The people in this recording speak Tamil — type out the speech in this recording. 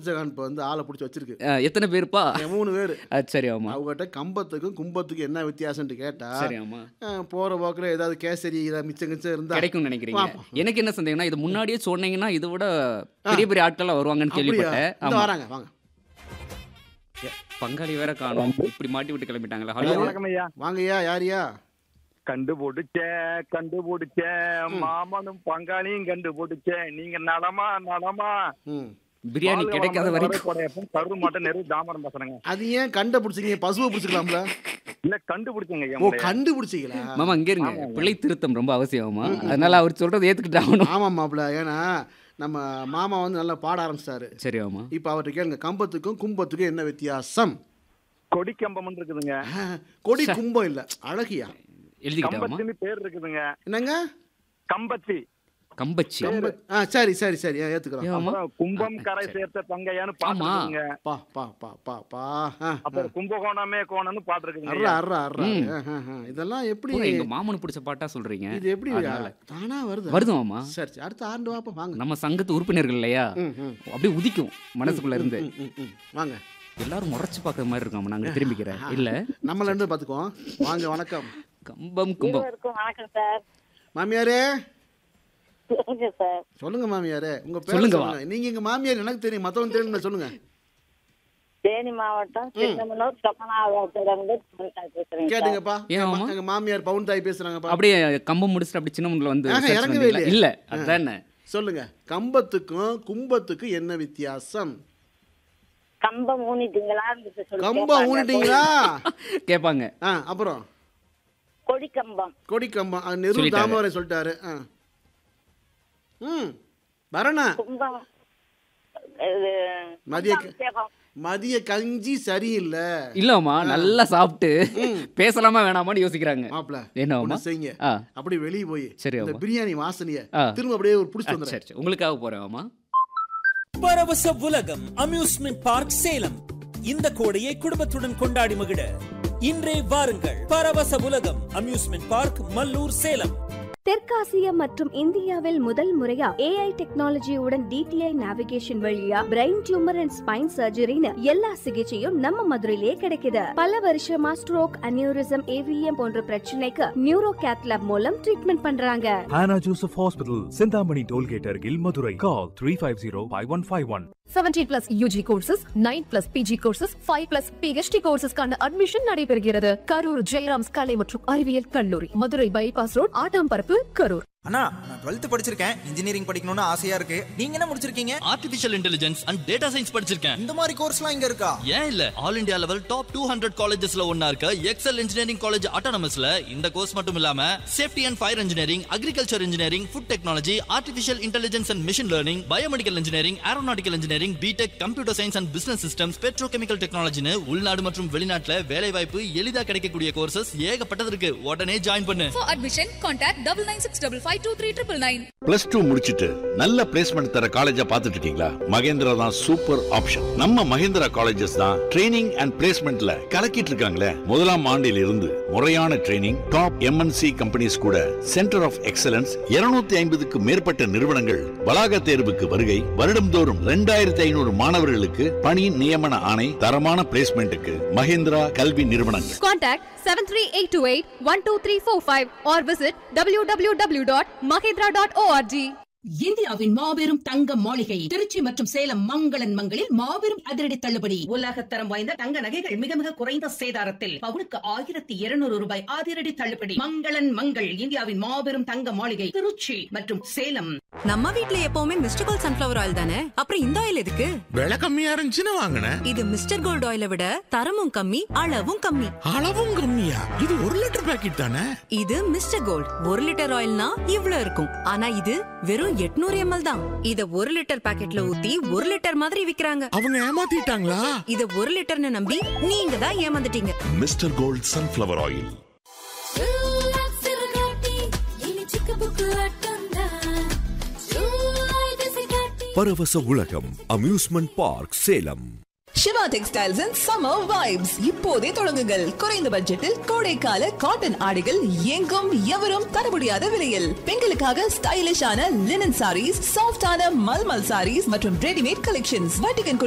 ஷாஜகான் இப்போ வந்து ஆளை பிடிச்சி வச்சிருக்கு அஹ், எத்தனை பேருப்பா என் மூணு பேர் அஹ், சரி ஆமா அவங்ககிட்ட கம்பத்துக்கும் கும்பத்துக்கும் என்ன வித்தியாசம்னு கேட்டா சரி ஆமா அஹ், போற போக்குல ஏதாவது கேசரி ஏதாவது மிச்சம் கிச்சம் இருந்தா கிடைக்கும்னு நினைக்கிறீங்க பார்ப்போம். எனக்கு என்ன சந்தேகம்னா இது முன்னாடியே சொன்னீங்கன்னா இதை விட பெரிய பெரிய ஆட்கள்லாம் வருவாங்கன்னு அப்படியா கேள்விப்பட்டேன் இந்த ஆமா வராங்க வாங்க ஏ, பங்காளி வேற காணும் இப்படி மாட்டி விட்டு கிளம்பிட்டாங்களா ஹலோ வணக்கம் ஐயா வாங்கய்யா யாரியா கண்டுபிடிச்சேன் கண்டுபிடிச்சேன் மாமனும் பங்காளியும் கண்டுபிடிச்சேன் நீங்க நடமா நடமா ம் பிரியாணி கிடைக்காத வரைக்கும் கரு மாட்டம் நெரு தாமரம் பேசுறேங்க அது ஏன் கண்டை பிடிச்சிங்க பசுவை பிடிச்சிக்கலாம்ல இல்ல கண்டுபிடிச்சேங்க ஐயா ஓ உங்களைய. கண்டுபிடிச்சிங்களா மாமா இங்க இருங்க பிள்ளை திருத்தம் ரொம்ப அவசியமா அதனால அவர் சொல்றது ஏத்துக்கிட்டு ஆகணும் ஆமாம் மாப்பிள்ள ஏன்னா நம்ம மாமா வந்து நல்லா பாட ஆரம்பிச்சிட்டாரு சரி ஆமா இப்போ அவர்கிட்ட கேளுங்க கம்பத்துக்கும் கும்பத்துக்கும் என்ன வித்தியாசம் கொடி கம்பம் இருக்குதுங்க ஆ, கொடி கும்பம் இல்ல அழகியா எழுதிக்கிட்டாமா கம்பத்தின்னு பேர் இருக்குதுங்க என்னங்க கம்பத்தி கம்பச்சி கம்ப ஆ சரி சரி சரி ஆ, ஏத்துக்கிறோம் ஏ, ஆமா அப்புறம் கும்பம் கரை சேர்த்த தங்கையான்னு பாட்டு ஆமா. இருக்குதுங்க பா பா பா பா பா ஆ, ஆ. அப்புறம் கும்பகோணமே கோணம்னு பாட்டு இருக்குதுங்க அர்ரா ஐயா. அர்ரா அர்ரா ம். ஆ, ஆ, ஆ. இதெல்லாம் எப்படி பூரா எங்க மாமனு பிடிச்ச பாட்டா சொல்றீங்க இது எப்படி அதனால. தானா வருது வருது மாமா சரி சரி அடுத்த ஆண்டு வாப்பா வாங்க நம்ம சங்கத்து உறுப்பினர்கள் இல்லையா ம், ம். அப்படியே உதிக்கும் மனசுக்குள்ள இருந்து ம், ம், ம். வாங்க எல்லாரும் முறைச்சு பார்க்குற மாதிரி இருக்காம நாங்க திரும்பிக்கிறேன் இல்ல நம்மள இருந்து பாத்துக்குவோம் வாங்க வணக்கம் கம்பம் கும்பம் இருவருக்கும் வணக்கம் சார் மாமியாரே சொல்லுங்க சார் சொல்லுங்க மாமியாரே உங்க பேர் சொல்லுங்க, சொல்லுங்க நீங்க எங்க மாமியார் எனக்கு தெரியும் மத்தவங்க தெரியும் சொல்லுங்க தேனி மாவட்டம் சின்னமனூர் கமனாவரத்திலிருந்து பேசுறேன் சார் கேட்டுங்கப்பா ஏன் எங்க மாமா? மா- எங்க மாமியார் பவுன் தாய் பேசுறாங்கப்பா அப்படியே கம்பம் முடிச்சுட்டு அப்படி சின்ன முன்னில் வந்து ஆஹா, விசாரிச்சு இறங்கவே வந்தீங்களா? இல்லையே. இல்ல அதானே சொல்லுங்க கம்பத்துக்கும் கும்பத்துக்கும் என்ன வித்தியாசம் கம்பம் ஊனிட்டீங்களா சொல்லி கம்பம் கேட்பாங்க. ஊனிட்டீங்களா கேட்பாங்க ஆ அப்புறம் கொடி கம்பம் கொடி கம்பம் அது நெரு சொல்லிட்டாரு. தாமரை சொல்லிட்டாரு ஆ ம் வரணா கும்பம் இது மதிய கும்பாபிஷேகம். மதிய கஞ்சி சரியில்லை இல்லம்மா நல்லா சாப்பிட்டு பேசலாமா வேணாமான்னு யோசிக்கிறாங்க மாப்பிள என்னம்மா? ஒண்ணு செய்யுங்க ஆ அப்படியே வெளியே போய் சரி, இந்த ஆமா. பிரியாணி வாசனைய ஆ. திரும்ப அப்படியே ஒரு ஆ, புடிச்சு வந்துடுறேன் சரி சரி உங்களுக்காக போறேன் ஆமா பரவச உலகம் அம்யூஸ்மெண்ட் பார்க் சேலம் இந்த கோடையை குடும்பத்துடன் கொண்டாடி மகிழ இன்றே வாருங்கள் பரவச உலகம் அம்யூஸ்மெண்ட் பார்க் மல்லூர் சேலம் தெற்காசியா மற்றும் இந்தியாவில் முதல் முறையா ஏஐ டெக்னாலஜியுடன் டிடிஐ நேவிகேஷன் வழியா பிரெயின் டியூமர் அண்ட் ஸ்பைன் சர்ஜரின்னு எல்லா சிகிச்சையும் நம்ம மதுரையிலே கிடைக்குது பல வருஷமா ஸ்ட்ரோக் அனியூரிசம் ஏவிஎம் போன்ற பிரச்சனைக்கு நியூரோ கேத்லாப் மூலம் ட்ரீட்மெண்ட் பண்றாங்க Hannah Joseph Hospital, Sindhamani Tollgate Argil, Madurai. Call 350-5151. 17 plus UG courses nine plus PG courses five plus PhD கோர்சஸ்க்கான அட்மிஷன் நடைபெறுகிறது கரூர் ஜெயராம்ஸ் கலை மற்றும் அறிவியல் கல்லூரி மதுரை பைபாஸ் ரோட் ஆட்டாம்பரப்பு கரூர் அண்ணா நான் டுவெல்த் படிச்சிருக்கேன் இன்ஜினியரிங் படிக்கணும்னு ஆசையா இருக்கு நீங்க என்ன முடிச்சிருக்கீங்க artificial intelligence and data science படிச்சிருக்கேன் இந்த மாதிரி கோர்ஸ்லாம் இங்க இருக்கா ஏன் இல்ல all India level top two hundred காலேஜஸ்ல ஒன்னா இருக்க எக்ஸல் இன்ஜினியரிங் காலேஜ் ஆட்டோனமஸ்ல இந்த கோர்ஸ் மட்டும் இல்லாம safety and fire engineering agriculture engineering food technology artificial intelligence and machine learning biomedical engineering aeronautical engineering BTech computer science and business systems petrochemical டெக்னாலஜின்னு உள்நாடு மற்றும் வெளிநாட்டுல வேலை வாய்ப்பு எளிதா கிடைக்கக்கூடிய கோர்சஸ் ஏகப்பட்டது இருக்கு உடனே ஜாயின் பண்ணு For admission, contact double nine six double five two three triple nine. Plus two முடிச்சிட்டு நல்ல பிளேஸ்மெண்ட் தர காலேஜா பார்த்துட்டு இருக்கீங்களா மகேந்திரா தான் சூப்பர் ஆப்ஷன் நம்ம மகேந்திரா காலேஜஸ் தான் ட்ரைனிங் அண்ட் பிளேஸ்மெண்ட்ல கலக்கிட்டு இருக்காங்களே முதலாம் ஆண்டில் இருந்து முறையான ட்ரைனிங் டாப் எம்என்சி கம்பெனிஸ் கூட சென்டர் ஆஃப் எக்ஸலன்ஸ் 250 ஐம்பதுக்கு மேற்பட்ட நிறுவனங்கள் வளாக தேர்வுக்கு வருகை வருடம்தோறும் ரெண்டாயிரத்தி ஐநூறு மாணவர்களுக்கு பணி நியமன ஆணை தரமான பிளேஸ்மெண்ட்டுக்கு மகேந்திரா கல்வி நிறுவனங்கள் Contact seven three eight two eight one two three four five or visit www.mahindra.org. இந்தியாவின் மாபெரும் தங்க மாளிகை திருச்சி மற்றும் சேலம் மங்களன் மங்களில் மாபெரும் அதிரடி தள்ளுபடி உலகத்தரம் வாய்ந்த தங்க நகைகள் மிக மிக குறைந்த சேதாரத்தில் பவுனுக்கு ஆயிரத்தி இருநூறு ரூபாய் அதிரடி தள்ளுபடி மங்களன் மங்கள் இந்தியாவின் மாபெரும் தங்க மாளிகை திருச்சி மற்றும் சேலம் நம்ம வீட்ல எப்பவுமே மிஸ்டர் கோல்ட் சன்ஃபிளவர் ஆயில் தானே அப்புறம் இந்த ஆயில் எதுக்கு விலை கம்மியா இருந்துச்சுன்னு வாங்கினேன் இது மிஸ்டர் கோல்ட் ஆயிலை விட தரமும் கம்மி அளவும் கம்மி அளவும் கம்மியா இது ஒரு லிட்டர் பாக்கெட் தானே இது மிஸ்டர் கோல்ட் ஒரு லிட்டர் ஆயில்னா இவ்ளோ இருக்கும் ஆனா இது வெறும் 800 எம்எல் தான் இத ஒரு லிட்டர் பாக்கெட்ல ஊத்தி ஒரு லிட்டர் மாதிரி விக்கிறாங்க அவங்க ஏமாத்திட்டாங்களா இத ஒரு லிட்டர்னு நம்பி நீங்க தான் ஏமாந்துட்டீங்க mister gold sunflower oil Paravasa Ulagam amusement park Salem Siva textiles and summer vibes இப்போதே தொடங்குங்கள் குறைந்த பட்ஜெட்டில் கோடைக்கால காட்டன் ஆடைகள் எங்கும் எவரும் தர முடியாத விலையில் பெண்களுக்காக ஸ்டைலிஷான லினன் சாரீஸ் சாஃப்டான மல்மல் சாரீஸ் மற்றும் ரெடிமேட் கலெக்ஷன்ஸ் வட்டிகன்